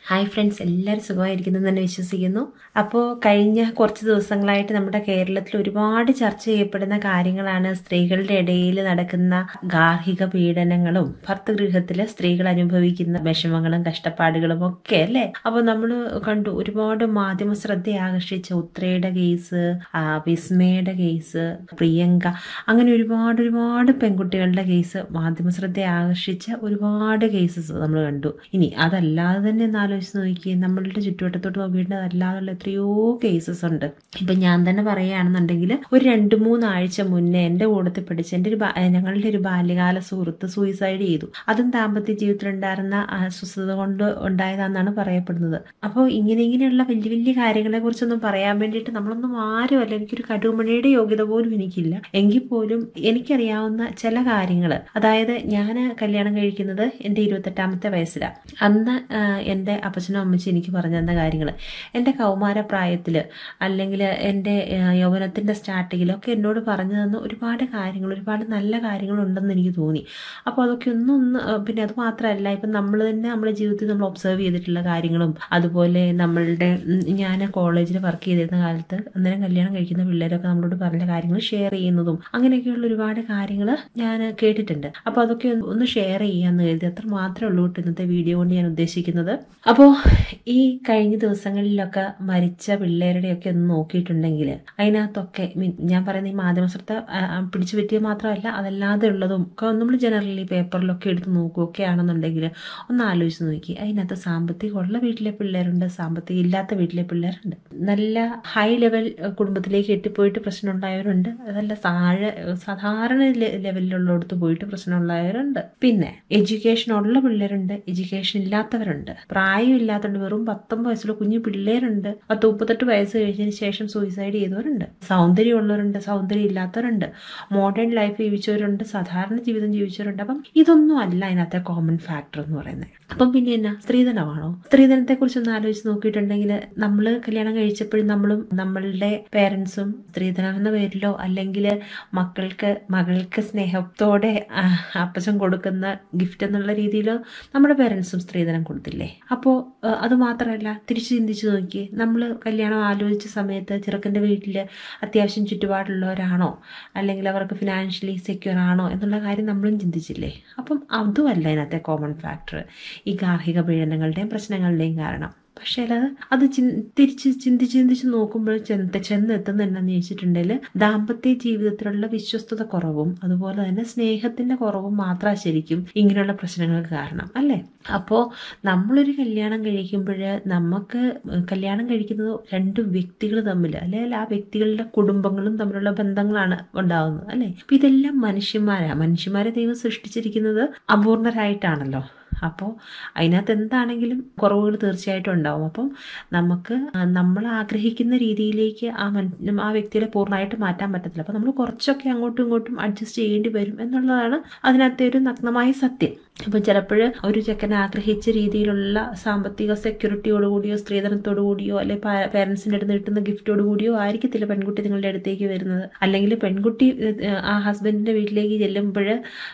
hi friends എല്ലാവരും സുഖമായിരിക്കുന്നു എന്ന് തന്നെ വിശ്വസിക്കുന്നു അപ്പോൾ കഴിഞ്ഞ കുറച്ച് ദിവസങ്ങളായിട്ട് നമ്മുടെ കേരളത്തിൽ ഒരുപാട് ചർച്ച ചെയ്യപ്പെടുന്ന കാര്യങ്ങളാണ് സ്ത്രീകളുടെ ഇടയിൽ നടക്കുന്ന ഗാർഹിക പീഡനങ്ങളും ഭർത്തഗൃഹത്തിൽ സ്ത്രീകൾ അനുഭവിക്കുന്ന വിഷമങ്ങളും കഷ്ടപ്പാടുകളും ഒക്കെ അല്ലേ അപ്പോൾ നമ്മൾ കണ്ടു ഒരുപാട് മാധ്യമ ശ്രദ്ധ ആകർഷിച്ച ഉത്രയുടെ കേസ് ആ, വിസ്മയുടെ കേസ് പ്രിയങ്ക അങ്ങനെ ഒരുപാട് ഒരുപാട് പെൺകുട്ടികളുടെ കേസ് മാധ്യമ ശ്രദ്ധ ആകർഷിച്ച ഒരുപാട് കേസസ് നമ്മൾ കണ്ടു ഇനി അതല്ലാതെ തന്നെ ഒന്ന് ആലോചിച്ച് നോക്കിയേ നമ്മളുടെ ചുറ്റുവട്ടത്തോട്ട് നോക്കിയിട്ട് അതല്ലാതുള്ള എത്രയോ കേസസ് ഉണ്ട് ഇപ്പൊ ഞാൻ തന്നെ പറയുകയാണെന്നുണ്ടെങ്കിൽ ഒരു രണ്ട് മൂന്നാഴ്ച മുന്നേ എൻ്റെ കൂട്ടത്തിൽ പഠിച്ച എൻ്റെ ഒരു ബാ- ഞങ്ങളുടെ ഒരു ബാല്യകാല സുഹൃത്ത് സൂയിസൈഡ് ചെയ്തു അതും ദാമ്പത്യ ജീവിതത്തിൽ ഉണ്ടായിരുന്ന അസ്വസ്ഥത കൊണ്ട് ഉണ്ടായതാണെന്നാണ് പറയപ്പെടുന്നത് അപ്പോൾ ഇങ്ങനെ ഇങ്ങനെയുള്ള വലിയ വലിയ കാര്യങ്ങളെ കുറിച്ചൊന്നും പറയാൻ വേണ്ടിയിട്ട് നമ്മളൊന്നും ആരുമല്ല എനിക്കൊരു കടുമണിയുടെ യോഗ്യത പോലും എനിക്കില്ല എങ്കിൽ പോലും എനിക്കറിയാവുന്ന ചില കാര്യങ്ങൾ അതായത് ഞാൻ കല്യാണം കഴിക്കുന്നത് എൻ്റെ ഇരുപത്തെട്ടാമത്തെ വയസ്സിലാണ് അന്ന് ആ, എൻ്റെ അപ്പച്ചനും അമ്മച്ചും എനിക്ക് പറഞ്ഞു തന്ന കാര്യങ്ങൾ എൻ്റെ കൗമാര പ്രായത്തിൽ അല്ലെങ്കിൽ എൻ്റെ ആ, യൗവനത്തിൻ്റെ സ്റ്റാർട്ടിങ്ങിലൊക്കെ എന്നോട് പറഞ്ഞു തന്ന ഒരുപാട് കാര്യങ്ങൾ ഒരുപാട് നല്ല കാര്യങ്ങളുണ്ടെന്ന് എനിക്ക് തോന്നി അപ്പോൾ അതൊക്കെ ഒന്നും ഒന്ന് ആ, പിന്നെ അത് മാത്രമല്ല ഇപ്പം നമ്മൾ തന്നെ നമ്മുടെ ജീവിതത്തിൽ നമ്മൾ ഒബ്സർവ് ചെയ്തിട്ടുള്ള കാര്യങ്ങളും അതുപോലെ നമ്മളുടെ ഞാൻ കോളേജിൽ വർക്ക് ചെയ്തിരുന്ന കാലത്ത് അന്നേരം കല്യാണം കഴിക്കുന്ന പിള്ളേരൊക്കെ നമ്മളോട് പറഞ്ഞ കാര്യങ്ങൾ ഷെയർ ചെയ്യുന്നതും അങ്ങനെയൊക്കെയുള്ള ഒരുപാട് കാര്യങ്ങൾ ഞാൻ കേട്ടിട്ടുണ്ട് അപ്പോൾ അതൊക്കെ ഒന്ന് ഒന്ന് ഷെയർ ചെയ്യാമെന്ന് കരുതി അത്ര മാത്രമേ ഉള്ളൂ കേട്ടോ ഇന്നത്തെ വീഡിയോ കൊണ്ട് ഞാൻ ഉദ്ദേശിക്കുന്നത് അപ്പോൾ ഈ കഴിഞ്ഞ ദിവസങ്ങളിലൊക്കെ മരിച്ച പിള്ളേരുടെയൊക്കെ ഒന്ന് നോക്കിയിട്ടുണ്ടെങ്കിൽ അതിനകത്തൊക്കെ മീൻ ഞാൻ പറയുന്ന ഈ മാധ്യമശ്രദ്ധ ആ, ആ, പിടിച്ചു പറ്റിയത് മാത്രമല്ല അതല്ലാതെ ഉള്ളതും ഒക്കെ നമ്മൾ ജനറലി പേപ്പറിലൊക്കെ എടുത്ത് നോക്കുകയൊക്കെ ആണെന്നുണ്ടെങ്കിൽ ഒന്ന് ആലോചിച്ച് നോക്കി അതിനകത്ത് സാമ്പത്തികമുള്ള വീട്ടിലെ പിള്ളേരുണ്ട് സാമ്പത്തികം ഇല്ലാത്ത വീട്ടിലെ പിള്ളേരുണ്ട് നല്ല ഹൈ ലെവൽ അഹ് കുടുംബത്തിലേക്ക് എത്തിപ്പോയിട്ട് പ്രശ്നം ഉണ്ടായവരുണ്ട് അതല്ല താഴെ അഹ് സാധാരണ ലെ- ലെവലിലുള്ളിടത്ത് പോയിട്ട് പ്രശ്നമുള്ളവരുണ്ട് പിന്നെ എഡ്യൂക്കേഷൻ ഉള്ള പിള്ളേരുണ്ട് എഡ്യൂക്കേഷൻ ഇല്ലാത്തവരുണ്ട് പ്രായം ഇല്ലാത്തതുണ്ട് വെറും പത്തൊമ്പത് വയസ്സുള്ള കുഞ്ഞു പിള്ളേരുണ്ട് പത്ത് മുപ്പത്തെട്ട് വയസ്സ് കഴിഞ്ഞതിന് ശേഷം സൂയിസൈഡ് ചെയ്തവരുണ്ട് സൗന്ദര്യമുള്ളവരുണ്ട് സൗന്ദര്യം ഇല്ലാത്തവരുണ്ട് മോഡേൺ ലൈഫ് ജീവിച്ചവരുണ്ട് സാധാരണ ജീവിതം ജീവിച്ചവരുണ്ട് അപ്പം ഇതൊന്നും അല്ല അതിനകത്തെ കോമൺ ഫാക്ടർ എന്ന് പറയുന്നത് അപ്പം പിന്നെ എന്നാ സ്ത്രീധനമാണോ സ്ത്രീധനത്തെ കുറിച്ച് ഒന്ന് ആലോചിച്ച് നോക്കിയിട്ടുണ്ടെങ്കിൽ നമ്മൾ കല്യാണം കഴിച്ചപ്പോഴും നമ്മളും നമ്മളുടെ പേരൻസും സ്ത്രീധനം എന്ന പേരിലോ അല്ലെങ്കിൽ മക്കൾക്ക് മകൾക്ക് സ്നേഹത്തോടെ ആ, അപ്പച്ചൻ കൊടുക്കുന്ന ഗിഫ്റ്റ് എന്നുള്ള രീതിയിലോ നമ്മുടെ പേരൻസും സ്ത്രീധനം കൊടുത്തില്ലേ അപ്പോൾ അത് മാത്രമല്ല തിരിച്ച് ചിന്തിച്ച് നോക്കിയേ നമ്മൾ കല്യാണം ആലോചിച്ച സമയത്ത് ചെറുക്കൻ്റെ വീട്ടിൽ അത്യാവശ്യം ചുറ്റുപാടുള്ളവരാണോ അല്ലെങ്കിൽ അവർക്ക് ഫിനാൻഷ്യലി സെക്യൂർ ആണോ എന്നുള്ള കാര്യം നമ്മളും ചിന്തിച്ചില്ലേ അപ്പം അതുമല്ല ഇതിനകത്തെ കോമൺ ഫാക്ടർ ഈ ഗാർഹിക പീഡനങ്ങളുടെയും പ്രശ്നങ്ങളുടെയും കാരണം പക്ഷേ അത് അത് ചിൻ- തിരിച്ച് ചിന്തിച്ച് ചിന്തിച്ച് നോക്കുമ്പോൾ ചെന്ന് ചെന്നെത്തുന്ന എന്നാന്ന് ചോദിച്ചിട്ടുണ്ടെങ്കിൽ ദാമ്പത്യ ജീവിതത്തിലുള്ള വിശ്വസ്തത കുറവും അതുപോലെ തന്നെ സ്നേഹത്തിന്റെ കുറവും മാത്രമാണ് ശരിക്കും ഇങ്ങനെയുള്ള പ്രശ്നങ്ങൾക്ക് കാരണം അല്ലേ അപ്പോൾ നമ്മളൊരു കല്യാണം കഴിക്കുമ്പോൾ നമുക്ക് കല്യാണം കഴിക്കുന്നത് രണ്ട് വ്യക്തികൾ തമ്മിൽ അല്ലെങ്കിൽ ആ വ്യക്തികളുടെ കുടുംബങ്ങളും തമ്മിലുള്ള ബന്ധങ്ങളാണ് ഉണ്ടാകുന്നത് അല്ലേ അപ്പം ഇതെല്ലാം മനുഷ്യന്മാരാണ് മനുഷ്യന്മാരെ ദൈവം സൃഷ്ടിച്ചിരിക്കുന്നത് അപൂർണരായിട്ടാണല്ലോ അപ്പോൾ അതിനകത്ത് എന്താണെങ്കിലും കുറവുകൾ തീർച്ചയായിട്ടും ഉണ്ടാവും അപ്പം നമുക്ക് നമ്മൾ ആഗ്രഹിക്കുന്ന രീതിയിലേക്ക് ആ മൻ ആ വ്യക്തിയെ പൂർണ്ണമായിട്ട് മാറ്റാൻ പറ്റത്തില്ല അപ്പോൾ നമ്മൾ കുറച്ചൊക്കെ അങ്ങോട്ടും ഇങ്ങോട്ടും അഡ്ജസ്റ്റ് ചെയ്യേണ്ടി വരും എന്നുള്ളതാണ് അതിനകത്തെ ഒരു നഗ്നമായ സത്യം അപ്പം ചിലപ്പോൾ ഒരു ചെക്കൻ ആഗ്രഹിച്ച രീതിയിലുള്ള സാമ്പത്തിക സെക്യൂരിറ്റിയോട് കൂടിയോ സ്ത്രീധനത്തോടു കൂടിയോ അല്ലെങ്കിൽ പേരൻസിൻ്റെ അടുത്ത് കിട്ടുന്ന ഗിഫ്റ്റോട് കൂടിയോ ആയിരിക്കത്തില്ല പെൺകുട്ടി നിങ്ങളുടെ അടുത്തേക്ക് വരുന്നത് അല്ലെങ്കിൽ പെൺകുട്ടി ഏഹ്, ആ ഹസ്ബൻഡിൻ്റെ വീട്ടിലേക്ക് ചെല്ലുമ്പോൾ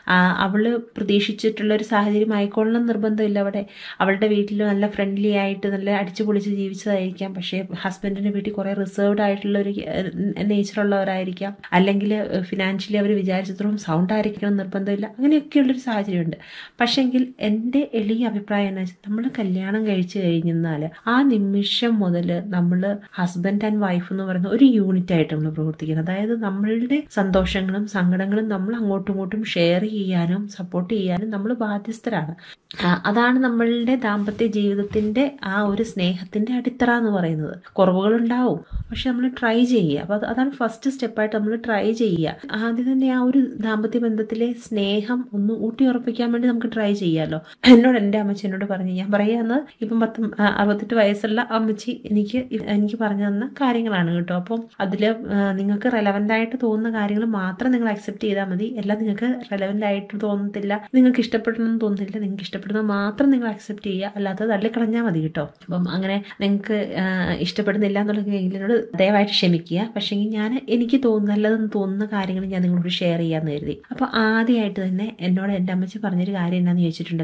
അവള് പ്രതീക്ഷിച്ചിട്ടുള്ള ഒരു സാഹചര്യം ആയിക്കൊള്ളണം നിർബന്ധമില്ല അവിടെ അവളുടെ വീട്ടിൽ നല്ല ഫ്രണ്ട്ലി ആയിട്ട് നല്ല അടിച്ചു പൊളിച്ച് ജീവിച്ചതായിരിക്കാം പക്ഷേ ഹസ്ബൻഡിൻ്റെ വീട്ടിൽ കുറേ റിസർവ്ഡ് ആയിട്ടുള്ള ഒരു നേച്ചറുള്ളവരായിരിക്കാം അല്ലെങ്കിൽ ഫിനാൻഷ്യലി അവർ വിചാരിച്ചത്രയും സൗണ്ട് ആയിരിക്കണം നിർബന്ധമില്ല അങ്ങനെയൊക്കെയുള്ളൊരു സാഹചര്യമുണ്ട് പക്ഷെങ്കിൽ എൻ്റെ എളിയ അഭിപ്രായം എന്ന് വെച്ചാൽ നമ്മൾ കല്യാണം കഴിച്ചു കഴിഞ്ഞാൽ ആ നിമിഷം മുതൽ നമ്മൾ ഹസ്ബൻഡ് ആൻഡ് വൈഫ് എന്ന് പറയുന്ന ഒരു യൂണിറ്റ് ആയിട്ട് നമ്മൾ പ്രവർത്തിക്കുന്നത് അതായത് നമ്മളുടെ സന്തോഷങ്ങളും സങ്കടങ്ങളും നമ്മൾ അങ്ങോട്ടും ഇങ്ങോട്ടും ഷെയർ ചെയ്യാനും സപ്പോർട്ട് ചെയ്യാനും നമ്മൾ ബാധ്യസ്ഥരാണ് ആ, അതാണ് നമ്മളുടെ ദാമ്പത്യ ജീവിതത്തിന്റെ ആ ഒരു സ്നേഹത്തിന്റെ അടിത്തറ എന്ന് പറയുന്നത് കുറവുകളുണ്ടാവും പക്ഷെ നമ്മൾ ട്രൈ ചെയ്യുക അപ്പോൾ അത് അതാണ് ഫസ്റ്റ് സ്റ്റെപ്പായിട്ട് നമ്മൾ ട്രൈ ചെയ്യുക ആദ്യം തന്നെ ആ ഒരു ദാമ്പത്യ ബന്ധത്തിലെ സ്നേഹം ഒന്ന് ഊട്ടി ഉറപ്പിക്കാൻ വേണ്ടി നമുക്ക് ട്രൈ ചെയ്യാമല്ലോ എന്നോട് എൻ്റെ അമ്മച്ചി എന്നോട് പറഞ്ഞു ഞാൻ പറയാന്ന് ഇപ്പം പത്ത് ആ, അറുപത്തെട്ട് വയസ്സുള്ള അമ്മച്ചി എനിക്ക് ഇ- എനിക്ക് പറഞ്ഞു തന്ന കാര്യങ്ങളാണ് കേട്ടോ അപ്പം അതിൽ നിങ്ങൾക്ക് റെലവൻ്റ് ആയിട്ട് തോന്നുന്ന കാര്യങ്ങൾ മാത്രം നിങ്ങൾ അക്സെപ്റ്റ് ചെയ്താൽ മതി എല്ലാം നിങ്ങൾക്ക് റെലവൻ്റ് ആയിട്ട് തോന്നത്തില്ല നിങ്ങൾക്ക് ഇഷ്ടപ്പെടണമെന്ന് തോന്നുന്നില്ല നിങ്ങൾക്ക് ഇഷ്ടപ്പെടുന്നത് മാത്രം നിങ്ങൾ അക്സെപ്റ്റ് ചെയ്യുക അല്ലാത്തത് തള്ളിക്കളഞ്ഞാൽ മതി കേട്ടോ അപ്പം അങ്ങനെ നിങ്ങൾക്ക് ഇഷ്ടപ്പെടുന്നില്ല എന്നുള്ള എന്നോട് ദയവായിട്ട് ക്ഷമിക്കുക പക്ഷേ ഞാൻ എനിക്ക് തോന്നുന്ന നല്ലതെന്ന് തോന്നുന്ന കാര്യങ്ങൾ ഞാൻ നിങ്ങളോട് ഷെയർ ചെയ്യാമെന്ന് കരുതി അപ്പോൾ ആദ്യമായിട്ട് തന്നെ എന്നോട് എൻ്റെ അമ്മച്ചി പറഞ്ഞൊരു കാര്യം എന്താണെന്ന് ചോദിച്ചിട്ടുണ്ടല്ലോ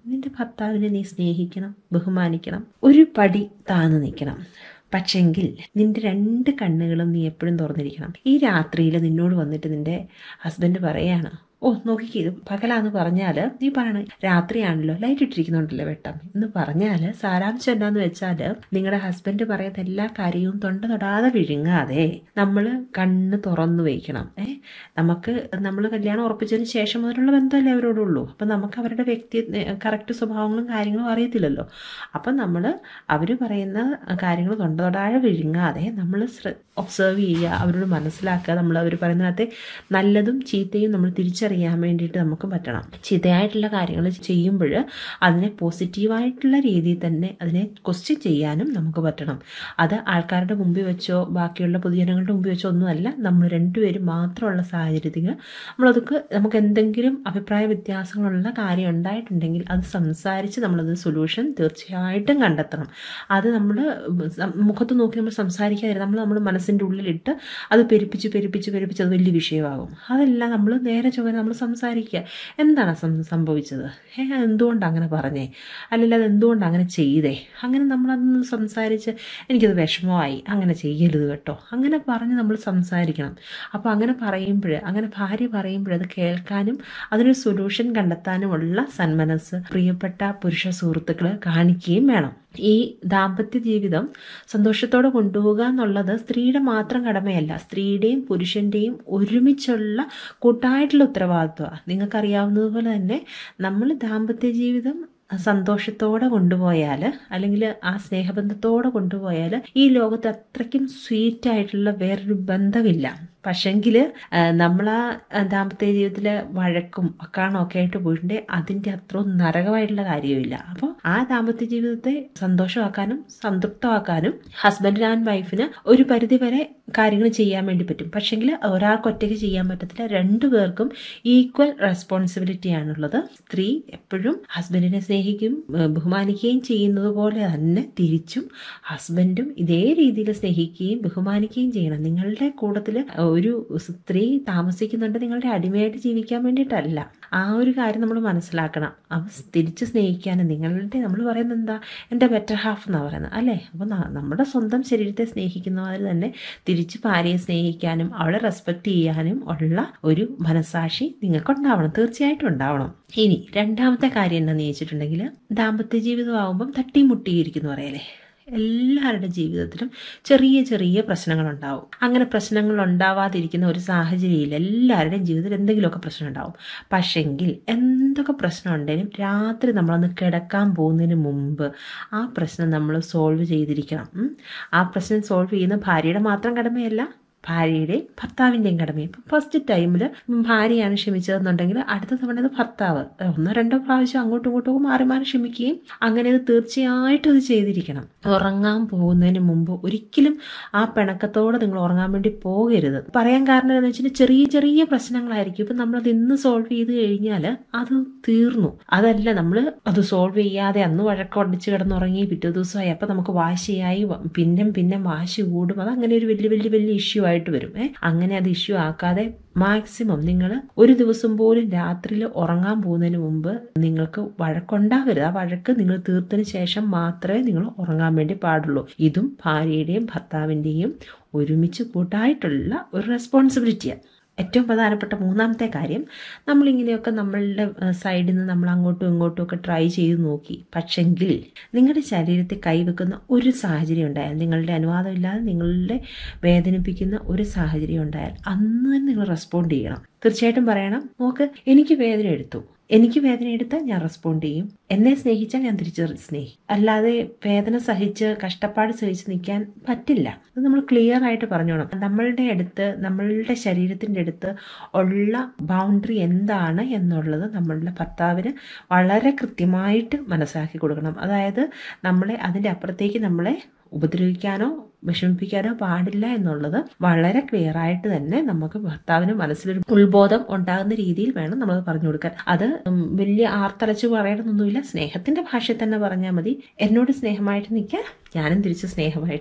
നിന്റെ ഭർത്താവിനെ നീ സ്നേഹിക്കണം ബഹുമാനിക്കണം ഒരു പടി താന്നു നിൽക്കണം പക്ഷെങ്കിൽ നിന്റെ രണ്ട് കണ്ണുകളും നീ എപ്പോഴും തുറന്നിരിക്കണം ഈ രാത്രിയിൽ നിന്നോട് വന്നിട്ട് നിന്റെ ഹസ്ബൻഡ് പറയാണ് ഓ നോക്കിക്കേ ഇത് പകലാന്ന് പറഞ്ഞാൽ നീ പറയണ രാത്രിയാണല്ലോ ലൈറ്റ് ഇട്ടിരിക്കുന്നുണ്ടല്ലോ വെട്ടം എന്ന് പറഞ്ഞാൽ സാരാംശം എന്നാന്ന് വെച്ചാൽ നിങ്ങളുടെ ഹസ്ബൻഡ് പറയുന്ന എല്ലാ കാര്യവും തൊണ്ട തൊടാതെ വിഴുങ്ങാതെ നമ്മൾ കണ്ണ് തുറന്നു വയ്ക്കണം ഏ നമുക്ക് നമ്മൾ കല്യാണം ഉറപ്പിച്ചതിന് ശേഷം മുതലുള്ള ബന്ധമല്ലേ അവരോടുള്ളൂ അപ്പം നമുക്ക് അവരുടെ വ്യക്തി കറക്റ്റ് സ്വഭാവങ്ങളും കാര്യങ്ങളും അറിയത്തില്ലല്ലോ അപ്പം നമ്മൾ അവർ പറയുന്ന കാര്യങ്ങൾ തൊണ്ട തൊടാതെ വിഴുങ്ങാതെ നമ്മൾ ഒബ്സർവ് ചെയ്യുക അവരോട് മനസ്സിലാക്കുക നമ്മൾ അവർ പറയുന്നതിനകത്തെ നല്ലതും ചീത്തയും നമ്മൾ തിരിച്ചറിയാൻ വേണ്ടിയിട്ട് നമുക്ക് പറ്റണം ചീത്തയായിട്ടുള്ള കാര്യങ്ങൾ ചെയ്യുമ്പോൾ അതിനെ പോസിറ്റീവായിട്ടുള്ള രീതിയിൽ തന്നെ അതിനെ ക്വസ്റ്റ്യൻ ചെയ്യാനും നമുക്ക് പറ്റണം അത് ആൾക്കാരുടെ മുമ്പിൽ വെച്ചോ ബാക്കിയുള്ള പൊതുജനങ്ങളുടെ മുമ്പിൽ വെച്ചോ ഒന്നുമല്ല നമ്മൾ രണ്ടുപേരും മാത്രമുള്ള സാഹചര്യത്തിൽ നമ്മളതൊക്കെ നമുക്ക് എന്തെങ്കിലും അഭിപ്രായ വ്യത്യാസങ്ങളുള്ള കാര്യം ഉണ്ടായിട്ടുണ്ടെങ്കിൽ അത് സംസാരിച്ച് നമ്മളത് സൊല്യൂഷൻ തീർച്ചയായിട്ടും കണ്ടെത്തണം അത് നമ്മൾ മുഖത്ത് നോക്കി നമ്മൾ സംസാരിക്കാതെ നമ്മൾ നമ്മുടെ മനസ്സിൻ്റെ ഉള്ളിലിട്ട് അത് പെരുപ്പിച്ച് പെരുപ്പിച്ച് പെരുപ്പിച്ച് അത് വലിയ വിഷയമാകും അതല്ല നമ്മൾ നേരെ ചൊവ്വ നമ്മൾ സംസാരിക്കുക എന്താണ് സംഭവിച്ചത് ഏ എന്തുകൊണ്ട് അങ്ങനെ പറഞ്ഞേ അല്ലെങ്കിൽ അത് എന്തുകൊണ്ട് അങ്ങനെ ചെയ്തേ അങ്ങനെ നമ്മളതൊന്ന് സംസാരിച്ച് എനിക്കത് വിഷമമായി അങ്ങനെ ചെയ്യരുത് കേട്ടോ അങ്ങനെ പറഞ്ഞ് നമ്മൾ സംസാരിക്കണം അപ്പോൾ അങ്ങനെ പറയുമ്പോൾ അങ്ങനെ ഭാര്യ പറയുമ്പോൾ അത് കേൾക്കാനും അതിനൊരു സൊല്യൂഷൻ കണ്ടെത്താനുമുള്ള സന്മനസ് പ്രിയപ്പെട്ട പുരുഷ സുഹൃത്തുക്കൾ കാണിക്കുകയും വേണം ഈ ദാമ്പത്യ ജീവിതം സന്തോഷത്തോടെ കൊണ്ടുപോകുക എന്നുള്ളത് സ്ത്രീയുടെ മാത്രം കടമയല്ല സ്ത്രീയുടെയും പുരുഷൻ്റെയും ഒരുമിച്ചുള്ള കൂട്ടായിട്ടുള്ള ഉത്തരവാദിത്വമാണ് നിങ്ങൾക്കറിയാവുന്നതുപോലെ തന്നെ നമ്മൾ ദാമ്പത്യ ജീവിതം സന്തോഷത്തോടെ കൊണ്ടുപോയാൽ അല്ലെങ്കിൽ ആ സ്നേഹബന്ധത്തോടെ കൊണ്ടുപോയാൽ ഈ ലോകത്ത് അത്രയ്ക്കും സ്വീറ്റ് ആയിട്ടുള്ള വേറൊരു ബന്ധമില്ല പക്ഷെങ്കിൽ നമ്മൾ ആ ദാമ്പത്യ ജീവിതത്തിൽ വഴക്കും ഒക്കാണോ ഒക്കെ ആയിട്ട് പോയിട്ടുണ്ടെങ്കിൽ അതിൻ്റെ അത്ര നരകമായിട്ടുള്ള കാര്യമില്ല അപ്പോൾ ആ ദാമ്പത്യ ജീവിതത്തെ സന്തോഷമാക്കാനും സംതൃപ്തമാക്കാനും ഹസ്ബൻഡ് ആൻഡ് വൈഫിന് ഒരു പരിധി വരെ കാര്യങ്ങൾ ചെയ്യാൻ വേണ്ടി പറ്റും പക്ഷെങ്കിൽ ഒരാൾക്ക് ഒറ്റയ്ക്ക് ചെയ്യാൻ പറ്റത്തില്ല രണ്ടു പേർക്കും ഈക്വൽ റെസ്പോൺസിബിലിറ്റിയാണുള്ളത് സ്ത്രീ എപ്പോഴും ഹസ്ബൻഡിനെ സ്നേഹിക്കും ബഹുമാനിക്കുകയും ചെയ്യുന്നത് പോലെ തന്നെ തിരിച്ചും ഹസ്ബൻഡും ഇതേ രീതിയിൽ സ്നേഹിക്കുകയും ബഹുമാനിക്കുകയും ചെയ്യണം നിങ്ങളുടെ കൂട്ടത്തിൽ ഒരു സ്ത്രീ താമസിക്കുന്നുണ്ട് നിങ്ങളുടെ അടിമയായിട്ട് ജീവിക്കാൻ വേണ്ടിയിട്ടല്ല ആ ഒരു കാര്യം നമ്മൾ മനസ്സിലാക്കണം അവ തിരിച്ച് സ്നേഹിക്കാനും നിങ്ങളുടെ നമ്മൾ പറയുന്നത് എന്താ എൻ്റെ ബെറ്റർ ഹാഫ് എന്നാണ് പറയുന്നത് അല്ലേ അപ്പോൾ നമ്മുടെ സ്വന്തം ശരീരത്തെ സ്നേഹിക്കുന്ന മാതിരി തന്നെ തിരിച്ച് ഭാര്യയെ സ്നേഹിക്കാനും അവളെ റെസ്പെക്റ്റ് ചെയ്യാനും ഉള്ള ഒരു മനസാക്ഷി നിങ്ങൾക്കുണ്ടാവണം തീർച്ചയായിട്ടും ഉണ്ടാവണം ഇനി രണ്ടാമത്തെ കാര്യം എന്താണെന്ന് ചോദിച്ചിട്ടുണ്ടെങ്കിൽ ദാമ്പത്യ ജീവിതമാകുമ്പം തട്ടിമുട്ടിയിരിക്കുന്നു പറയല്ലേ എല്ലാവരുടെ ജീവിതത്തിലും ചെറിയ ചെറിയ പ്രശ്നങ്ങളുണ്ടാവും അങ്ങനെ പ്രശ്നങ്ങൾ ഉണ്ടാവാതിരിക്കുന്ന ഒരു സാഹചര്യത്തിൽ എല്ലാവരുടെയും ജീവിതത്തിൽ എന്തെങ്കിലുമൊക്കെ പ്രശ്നം ഉണ്ടാവും പക്ഷെങ്കിൽ എന്തൊക്കെ പ്രശ്നം ഉണ്ടെങ്കിലും രാത്രി നമ്മളൊന്ന് കിടക്കാൻ പോകുന്നതിന് മുമ്പ് ആ പ്രശ്നം നമ്മൾ സോൾവ് ചെയ്തിരിക്കണം ആ പ്രശ്നം സോൾവ് ചെയ്യുന്ന ഭാര്യയുടെ മാത്രം കടമയല്ല ഭാര്യയുടെയും ഭർത്താവിൻ്റെയും കടമയും ഇപ്പം ഫസ്റ്റ് ടൈമിൽ ഭാര്യയാണ് ക്ഷമിച്ചതെന്നുണ്ടെങ്കിൽ അടുത്ത തവണ അത് ഭർത്താവ് ഒന്നോ രണ്ടോ പ്രാവശ്യം അങ്ങോട്ടും ഇങ്ങോട്ടും മാറി മാറി ക്ഷമിക്കുകയും അങ്ങനെ അത് തീർച്ചയായിട്ടും അത് ചെയ്തിരിക്കണം ഉറങ്ങാൻ പോകുന്നതിന് മുമ്പ് ഒരിക്കലും ആ പിണക്കത്തോടെ നിങ്ങൾ ഉറങ്ങാൻ വേണ്ടി പോകരുത് പറയാൻ കാരണം എന്താണെന്ന് വെച്ചാൽ ചെറിയ ചെറിയ പ്രശ്നങ്ങളായിരിക്കും ഇപ്പം നമ്മളത് ഇന്ന് സോൾവ് ചെയ്ത് കഴിഞ്ഞാൽ അത് തീർന്നു അതല്ല നമ്മൾ അത് സോൾവ് ചെയ്യാതെ അന്ന് വഴക്കൊടിച്ച് കിടന്നുറങ്ങി പിറ്റേ ദിവസമായി അപ്പം നമുക്ക് വാശിയായി പിന്നെ പിന്നെ വാശി കൂടും അത് അങ്ങനെ ഒരു വലിയ വലിയ വലിയ ഇഷ്യൂ ആയിട്ട് വരും ഏ അങ്ങനെ അത് ഇഷ്യൂ ആക്കാതെ മാക്സിമം നിങ്ങൾ ഒരു ദിവസം പോലും രാത്രിയിൽ ഉറങ്ങാൻ പോകുന്നതിന് മുമ്പ് നിങ്ങൾക്ക് വഴക്കുണ്ടാവരുത് ആ വഴക്ക് നിങ്ങൾ തീർത്തതിന് ശേഷം മാത്രമേ നിങ്ങൾ ഉറങ്ങാൻ വേണ്ടി പാടുള്ളൂ ഇതും ഭാര്യയുടെയും ഭർത്താവിൻ്റെയും ഒരുമിച്ച് കൂട്ടായിട്ടുള്ള ഒരു റെസ്പോൺസിബിലിറ്റിയാണ് ഏറ്റവും പ്രധാനപ്പെട്ട മൂന്നാമത്തെ കാര്യം നമ്മളിങ്ങനെയൊക്കെ നമ്മളുടെ സൈഡിൽ നിന്ന് നമ്മൾ അങ്ങോട്ടും ഇങ്ങോട്ടും ഒക്കെ ട്രൈ ചെയ്ത് നോക്കി പക്ഷെങ്കിൽ നിങ്ങളുടെ ശരീരത്തെ കൈവെക്കുന്ന ഒരു സാഹചര്യം ഉണ്ടായാൽ നിങ്ങളുടെ അനുവാദമില്ലാതെ നിങ്ങളുടെ വേദനിപ്പിക്കുന്ന ഒരു സാഹചര്യം ഉണ്ടായാൽ അന്ന് തന്നെ നിങ്ങൾ റെസ്പോണ്ട് ചെയ്യണം തീർച്ചയായിട്ടും പറയണം നോക്ക് എനിക്ക് വേദന എടുത്തു എനിക്ക് വേദന എടുത്താൽ ഞാൻ റെസ്പോണ്ട് ചെയ്യും എന്നെ സ്നേഹിച്ചാൽ ഞാൻ തിരിച്ച് സ്നേഹിക്കും അല്ലാതെ വേദന സഹിച്ച് കഷ്ടപ്പാട് സഹിച്ച് നിൽക്കാൻ പറ്റില്ല അത് നമ്മൾ ക്ലിയർ ആയിട്ട് പറഞ്ഞോണം നമ്മളുടെ അടുത്ത് നമ്മളുടെ ശരീരത്തിൻ്റെ അടുത്ത് ഉള്ള ബൗണ്ടറി എന്താണ് എന്നുള്ളത് നമ്മളുടെ ഭർത്താവിന് വളരെ കൃത്യമായിട്ട് മനസ്സിലാക്കി കൊടുക്കണം അതായത് നമ്മളെ അതിൻ്റെ അപ്പുറത്തേക്ക് നമ്മളെ ഉപദ്രവിക്കാനോ വിഷമിപ്പിക്കാനോ പാടില്ല എന്നുള്ളത് വളരെ ക്ലിയർ ആയിട്ട് തന്നെ നമുക്ക് ഭർത്താവിന് മനസ്സിലൊരു ഉത്ബോധം ഉണ്ടാകുന്ന രീതിയിൽ വേണം നമ്മൾ പറഞ്ഞു കൊടുക്കാൻ അത് വലിയ ആർത്തലച്ച് പറയണമെന്നൊന്നുമില്ല സ്നേഹത്തിന്റെ ഭാഷയിൽ തന്നെ പറഞ്ഞാൽ മതി എന്നോട് സ്നേഹമായിട്ട് നിൽക്കുക ഞാനും തിരിച്ച് സ്നേഹമായിട്ട് നിൽക്കും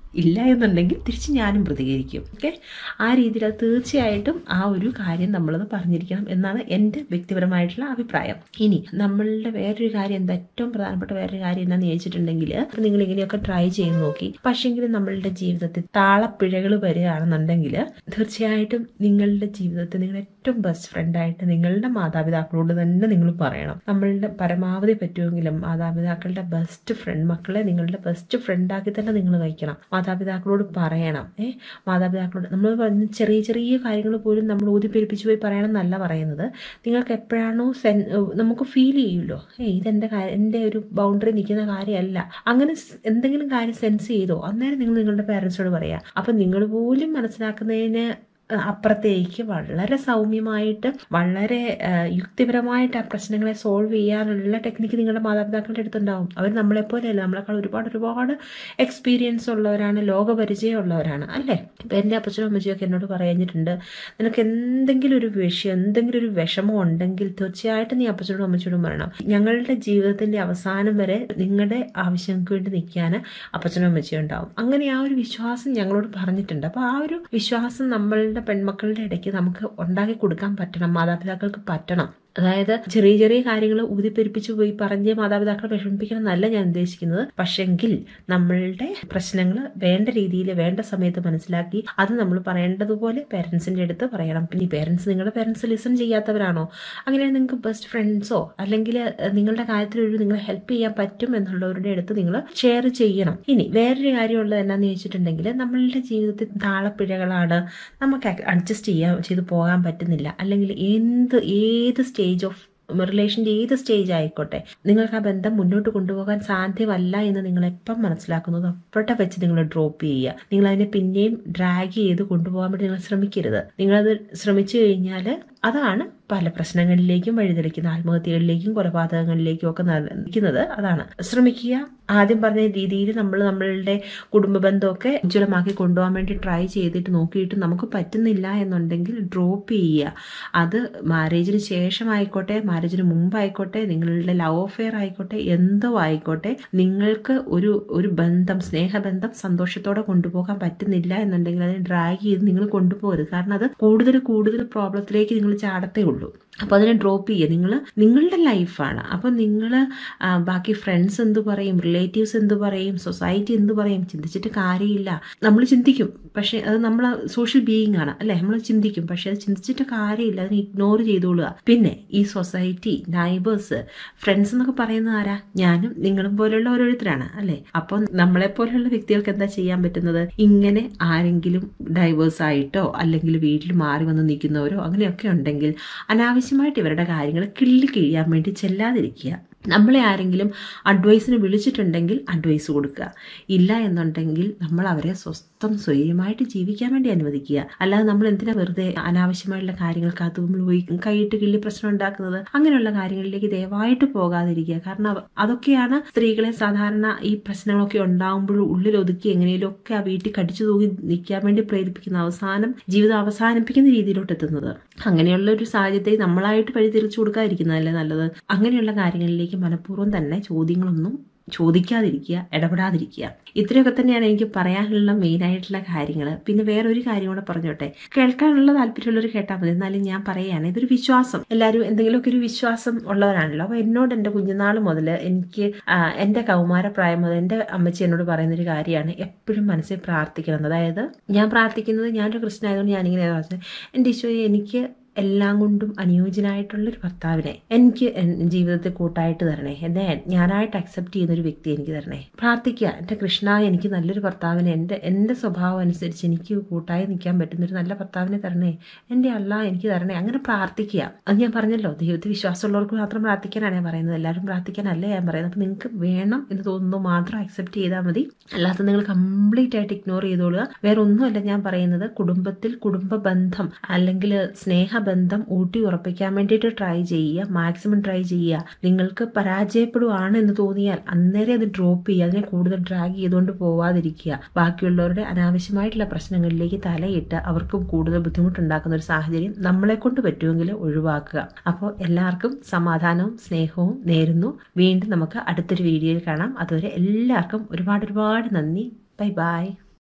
ഇല്ല എന്നുണ്ടെങ്കിൽ തിരിച്ച് ഞാനും പ്രതികരിക്കും ഓക്കെ ആ രീതിയിൽ അത് തീർച്ചയായിട്ടും ആ ഒരു കാര്യം നമ്മളത് പറഞ്ഞിരിക്കണം എന്നാണ് എൻ്റെ വ്യക്തിപരമായിട്ടുള്ള അഭിപ്രായം ഇനി നമ്മളുടെ വേറൊരു കാര്യം എന്താ ഏറ്റവും പ്രധാനപ്പെട്ട വേറൊരു കാര്യം എന്താണെന്ന് ചോദിച്ചിട്ടുണ്ടെങ്കിൽ നിങ്ങൾ ഇങ്ങനെയൊക്കെ ട്രൈ ചെയ്ത് നോക്കി പക്ഷേങ്കിൽ നമ്മളുടെ ജീവിതത്തിൽ താളപ്പിഴകൾ വരികയാണെന്നുണ്ടെങ്കിൽ തീർച്ചയായിട്ടും നിങ്ങളുടെ ജീവിതത്തിൽ നിങ്ങളുടെ ഏറ്റവും ബെസ്റ്റ് ഫ്രണ്ടായിട്ട് നിങ്ങളുടെ മാതാപിതാക്കളോട് തന്നെ നിങ്ങൾ പറയണം നമ്മളുടെ പരമാവധി പറ്റുമെങ്കിലും മാതാപിതാക്കളുടെ ബെസ്റ്റ് ഫ്രണ്ട് മക്കളെ നിങ്ങളുടെ ബെസ്റ്റ് ഫ്രണ്ടാക്കി തന്നെ നിങ്ങൾ വയ്ക്കണം മാതാപിതാക്കളോട് പറയണം ഏ മാതാപിതാക്കളോട് നമ്മൾ പറഞ്ഞ ചെറിയ ചെറിയ കാര്യങ്ങൾ പോലും നമ്മൾ ഊതിപ്പെരിപ്പിച്ച് പോയി പറയണം എന്നല്ല പറയുന്നത് നിങ്ങൾക്ക് എപ്പോഴാണോ സെൻ നമുക്ക് ഫീൽ ചെയ്യുമല്ലോ ഏ ഇതെൻ്റെ കാര്യം എൻ്റെ ഒരു ബൗണ്ടറി നിൽക്കുന്ന കാര്യമല്ല അങ്ങനെ സ് എന്തെങ്കിലും കാര്യം സെൻസ് ചെയ്തോ അന്നേരം നിങ്ങൾ നിങ്ങളുടെ പേരൻസിനോട് പറയാം അപ്പം നിങ്ങൾ പോലും മനസ്സിലാക്കുന്നതിന് അപ്പുറത്തേക്ക് വളരെ സൗമ്യമായിട്ട് വളരെ യുക്തിപരമായിട്ട് ആ പ്രശ്നങ്ങളെ സോൾവ് ചെയ്യാനുള്ള ടെക്നിക്ക് നിങ്ങളുടെ മാതാപിതാക്കളുടെ അടുത്തുണ്ടാവും അവർ നമ്മളെപ്പോലെയല്ല നമ്മളെക്കാൾ ഒരുപാട് ഒരുപാട് എക്സ്പീരിയൻസ് ഉള്ളവരാണ് ലോകപരിചയമുള്ളവരാണ് അല്ലേ ഇപ്പം എൻ്റെ അപ്പച്ചനും അമ്മച്ചിയൊക്കെ എന്നോട് പറഞ്ഞിട്ടുണ്ട് നിനക്ക് എന്തെങ്കിലും ഒരു വിഷയം എന്തെങ്കിലും ഒരു വിഷമം ഉണ്ടെങ്കിൽ തീർച്ചയായിട്ടും നീ അപ്പച്ചനോടും അമ്മച്ചോടും പറയണം ഞങ്ങളുടെ ജീവിതത്തിൻ്റെ അവസാനം വരെ നിങ്ങളുടെ ആവശ്യങ്ങൾക്ക് വേണ്ടി നിൽക്കാൻ അപ്പച്ചനും അമ്മച്ചിയും ഉണ്ടാവും അങ്ങനെ ആ ഒരു വിശ്വാസം ഞങ്ങളോട് പറഞ്ഞിട്ടുണ്ട് അപ്പോൾ ആ ഒരു വിശ്വാസം നമ്മളുടെ പെൺമക്കളുടെ ഇടയ്ക്ക് നമുക്ക് ഉണ്ടാക്കി കൊടുക്കാൻ പറ്റണം മാതാപിതാക്കൾക്ക് പറ്റണം അതായത് ചെറിയ ചെറിയ കാര്യങ്ങൾ ഊതിപ്പെരിപ്പിച്ച് പോയി പറഞ്ഞ് മാതാപിതാക്കളെ വിഷമിപ്പിക്കണം എന്നല്ല ഞാൻ ഉദ്ദേശിക്കുന്നത് പക്ഷെങ്കിൽ നമ്മളുടെ പ്രശ്നങ്ങൾ വേണ്ട രീതിയിൽ വേണ്ട സമയത്ത് മനസ്സിലാക്കി അത് നമ്മൾ പറയേണ്ടതുപോലെ പേരൻസിൻ്റെ അടുത്ത് പറയണം പിന്നെ ഈ പേരൻസ് നിങ്ങളുടെ പേരൻസ് ലിസൺ ചെയ്യാത്തവരാണോ അങ്ങനെ നിങ്ങൾക്ക് ബെസ്റ്റ് ഫ്രണ്ട്സോ അല്ലെങ്കിൽ നിങ്ങളുടെ കാര്യത്തിൽ ഒരു നിങ്ങളെ ഹെൽപ്പ് ചെയ്യാൻ പറ്റും എന്നുള്ളവരുടെ അടുത്ത് നിങ്ങൾ ഷെയർ ചെയ്യണം ഇനി വേറൊരു കാര്യമുള്ളത് എന്നാന്ന് ചോദിച്ചിട്ടുണ്ടെങ്കിൽ നമ്മളുടെ ജീവിതത്തിൽ താളപ്പിഴകളാണ് നമുക്ക് അഡ്ജസ്റ്റ് ചെയ്യാൻ ചെയ്ത് പോകാൻ പറ്റുന്നില്ല അല്ലെങ്കിൽ എന്ത് ഏത് സ്റ്റേജ് ഓഫ് റിലേഷൻ്റെ ഏത് സ്റ്റേജ് ആയിക്കോട്ടെ നിങ്ങൾക്ക് ആ ബന്ധം മുന്നോട്ട് കൊണ്ടുപോകാൻ സാധ്യമല്ല എന്ന് നിങ്ങൾ എപ്പം മനസ്സിലാക്കുന്നത് അപ്പോഴത്തെ വെച്ച് നിങ്ങൾ ഡ്രോപ്പ് ചെയ്യുക നിങ്ങൾ അതിനെ പിന്നെയും ഡ്രാഗ് ചെയ്ത് കൊണ്ടുപോകാൻ വേണ്ടി നിങ്ങൾ ശ്രമിക്കരുത് നിങ്ങളത് ശ്രമിച്ചു കഴിഞ്ഞാൽ അതാണ് പല പ്രശ്നങ്ങളിലേക്കും വഴിതെളിക്കുന്ന ആത്മഹത്യകളിലേക്കും കൊലപാതകങ്ങളിലേക്കും ഒക്കെ നയിക്കുന്നത് അതാണ് ശ്രമിക്കുക ആദ്യം പറഞ്ഞ രീതിയിൽ നമ്മൾ നമ്മളുടെ കുടുംബ ബന്ധമൊക്കെ ഉജ്ജ്വലമാക്കി കൊണ്ടുപോകാൻ വേണ്ടി ട്രൈ ചെയ്തിട്ട് നോക്കിയിട്ട് നമുക്ക് പറ്റുന്നില്ല എന്നുണ്ടെങ്കിൽ ഡ്രോപ്പ് ചെയ്യുക അത് മാരേജിന് ശേഷമായിക്കോട്ടെ മാരേജിന് മുമ്പായിക്കോട്ടെ നിങ്ങളുടെ ലവ് അഫെയർ ആയിക്കോട്ടെ എന്തോ ആയിക്കോട്ടെ നിങ്ങൾക്ക് ഒരു ഒരു ബന്ധം സ്നേഹബന്ധം സന്തോഷത്തോടെ കൊണ്ടുപോകാൻ പറ്റുന്നില്ല എന്നുണ്ടെങ്കിൽ അതിനെ ഡ്രാഗ് ചെയ്ത് നിങ്ങൾ കൊണ്ടുപോകരുത് കാരണം അത് കൂടുതൽ കൂടുതൽ പ്രോബ്ലത്തിലേക്ക് നിങ്ങൾ ചാടത്തേ ഉള്ളൂ അപ്പോൾ അതിനെ ഡ്രോപ്പ് ചെയ്യുക നിങ്ങൾ നിങ്ങളുടെ ലൈഫാണ് അപ്പോൾ നിങ്ങൾ ബാക്കി ഫ്രണ്ട്സ് എന്ത് പറയും റിലേറ്റീവ്സ് എന്ത് പറയും സൊസൈറ്റി എന്ത് പറയും ചിന്തിച്ചിട്ട് കാര്യമില്ല നമ്മൾ ചിന്തിക്കും പക്ഷേ അത് നമ്മൾ സോഷ്യൽ ബീയിങ് ആണ് അല്ലേ നമ്മൾ ചിന്തിക്കും പക്ഷേ അത് ചിന്തിച്ചിട്ട് കാര്യമില്ല അതിനെ ഇഗ്നോർ ചെയ്തോളുക പിന്നെ ഈ സൊസൈറ്റി നൈബേഴ്സ് ഫ്രണ്ട്സ് എന്നൊക്കെ പറയുന്നത് ആരാ ഞാനും നിങ്ങളും പോലെയുള്ള ഓരോരുത്തരാണ് അല്ലേ അപ്പം നമ്മളെ പോലെയുള്ള വ്യക്തികൾക്ക് എന്താ ചെയ്യാൻ പറ്റുന്നത് ഇങ്ങനെ ആരെങ്കിലും ഡൈവേഴ്സ് ആയിട്ടോ അല്ലെങ്കിൽ വീട്ടിൽ മാറി വന്ന് നിൽക്കുന്നവരോ അങ്ങനെയൊക്കെ ഉണ്ടെങ്കിൽ അനാവശ്യമായിട്ട് ഇവരുടെ കാര്യങ്ങൾ കിള്ളി കിഴിയാൻ വേണ്ടി ചെല്ലാതിരിക്കുക നമ്മളെ ആരെങ്കിലും അഡ്വൈസിന് വിളിച്ചിട്ടുണ്ടെങ്കിൽ അഡ്വൈസ് കൊടുക്കുക ഇല്ല എന്നുണ്ടെങ്കിൽ നമ്മൾ അവരെ സ്വസ്ഥം സ്വൈര്യമായിട്ട് ജീവിക്കാൻ വേണ്ടി അനുവദിക്കുക അല്ലാതെ നമ്മൾ എന്തിനാ വെറുതെ അനാവശ്യമായിട്ടുള്ള കാര്യങ്ങൾക്കകത്ത് നമ്മൾ പോയി കൈയിട്ട് കിള്ളി പ്രശ്നം ഉണ്ടാക്കുന്നത് അങ്ങനെയുള്ള കാര്യങ്ങളിലേക്ക് ദയവായിട്ട് പോകാതിരിക്കുക കാരണം അതൊക്കെയാണ് സ്ത്രീകളെ സാധാരണ ഈ പ്രശ്നങ്ങളൊക്കെ ഉണ്ടാകുമ്പോൾ ഉള്ളിൽ ഒതുക്കി എങ്ങനെയും ഒക്കെ ആ വീട്ടിൽ കടിച്ചു തൂങ്ങി നിൽക്കാൻ വേണ്ടി പ്രേരിപ്പിക്കുന്ന അവസാനം ജീവിതം അവസാനിപ്പിക്കുന്ന രീതിയിലോട്ട് എത്തുന്നത് അങ്ങനെയുള്ള ഒരു സാഹചര്യത്തെ നമ്മളായിട്ട് വഴിതിരിച്ചു കൊടുക്കാതിരിക്കുന്നതല്ലേ നല്ലത് അങ്ങനെയുള്ള കാര്യങ്ങളിലേക്ക് മനഃപൂർവ്വം തന്നെ ചോദ്യങ്ങളൊന്നും ചോദിക്കാതിരിക്കുക ഇടപെടാതിരിക്കുക ഇത്രയൊക്കെ തന്നെയാണ് എനിക്ക് പറയാനുള്ള മെയിനായിട്ടുള്ള കാര്യങ്ങൾ പിന്നെ വേറെ ഒരു കാര്യം കൂടെ പറഞ്ഞോട്ടെ കേൾക്കാനുള്ള താല്പര്യമുള്ളവർ കേട്ടാൽ മതി എന്നാലും ഞാൻ പറയുകയാണ് ഇതൊരു വിശ്വാസം എല്ലാവരും എന്തെങ്കിലുമൊക്കെ ഒരു വിശ്വാസം ഉള്ളവരാണല്ലോ അപ്പോൾ എന്നോട് എൻ്റെ കുഞ്ഞുനാൾ മുതൽ എനിക്ക് എൻ്റെ കൗമാരപ്രായം മുതൽ എൻ്റെ അമ്മച്ചി എന്നോട് പറയുന്ന ഒരു കാര്യമാണ് എപ്പോഴും മനസ്സിൽ പ്രാർത്ഥിക്കണം അതായത് ഞാൻ പ്രാർത്ഥിക്കുന്നത് ഞാനൊരു കൃഷ്ണനായതുകൊണ്ട് ഞാനിങ്ങനെ എൻ്റെ ഈശോയെ എനിക്ക് എല്ലാം കൊണ്ടും അനുയോജ്യനായിട്ടുള്ളൊരു ഭർത്താവിനെ എനിക്ക് ജീവിതത്തിൽ കൂട്ടായിട്ട് തരണേ എന്നെ ഞാനായിട്ട് അക്സെപ്റ്റ് ചെയ്യുന്ന ഒരു വ്യക്തി എനിക്ക് തരണേ പ്രാർത്ഥിക്കുക എൻ്റെ കൃഷ്ണ എനിക്ക് നല്ലൊരു ഭർത്താവിനെ എൻ്റെ എൻ്റെ സ്വഭാവം അനുസരിച്ച് എനിക്ക് കൂട്ടായി നിൽക്കാൻ പറ്റുന്ന ഒരു നല്ല ഭർത്താവിനെ തരണേ എൻ്റെ അല്ല എനിക്ക് തരണേ അങ്ങനെ പ്രാർത്ഥിക്കുക അത് ഞാൻ പറഞ്ഞല്ലോ ദൈവത്തിൽ വിശ്വാസമുള്ളവർക്ക് മാത്രം പ്രാർത്ഥിക്കാനാണ് ഞാൻ പറയുന്നത് എല്ലാവരും പ്രാർത്ഥിക്കാനല്ല ഞാൻ പറയുന്നത് അപ്പം നിങ്ങൾക്ക് വേണം എന്ന് തോന്നുന്നു മാത്രം അക്സെപ്റ്റ് ചെയ്താൽ മതി അല്ലാതെ നിങ്ങൾ കംപ്ലീറ്റ് ആയിട്ട് ഇഗ്നോർ ചെയ്തോളുക വേറെ ഒന്നുമല്ല ഞാൻ പറയുന്നത് കുടുംബത്തിൽ കുടുംബ ബന്ധം അല്ലെങ്കിൽ സ്നേഹ ബന്ധം ഊട്ടി ഉറപ്പിക്കാൻ വേണ്ടിയിട്ട് ട്രൈ ചെയ്യുക മാക്സിമം ട്രൈ ചെയ്യുക നിങ്ങൾക്ക് പരാജയപ്പെടുവാണ് എന്ന് തോന്നിയാൽ അന്നേരം അത് ഡ്രോപ്പ് ചെയ്യുക അതിനെ കൂടുതൽ ഡ്രാഗ് ചെയ്തുകൊണ്ട് പോവാതിരിക്കുക ബാക്കിയുള്ളവരുടെ അനാവശ്യമായിട്ടുള്ള പ്രശ്നങ്ങളിലേക്ക് തലയിട്ട് അവർക്കും കൂടുതൽ ബുദ്ധിമുട്ടുണ്ടാക്കുന്ന ഒരു സാഹചര്യം നമ്മളെ കൊണ്ട് പറ്റുമെങ്കിൽ ഒഴിവാക്കുക അപ്പോൾ എല്ലാവർക്കും സമാധാനവും സ്നേഹവും നേരുന്നു വീണ്ടും നമുക്ക് അടുത്തൊരു വീഡിയോയിൽ കാണാം അതുവരെ എല്ലാവർക്കും ഒരുപാട് ഒരുപാട് നന്ദി ബൈ ബൈ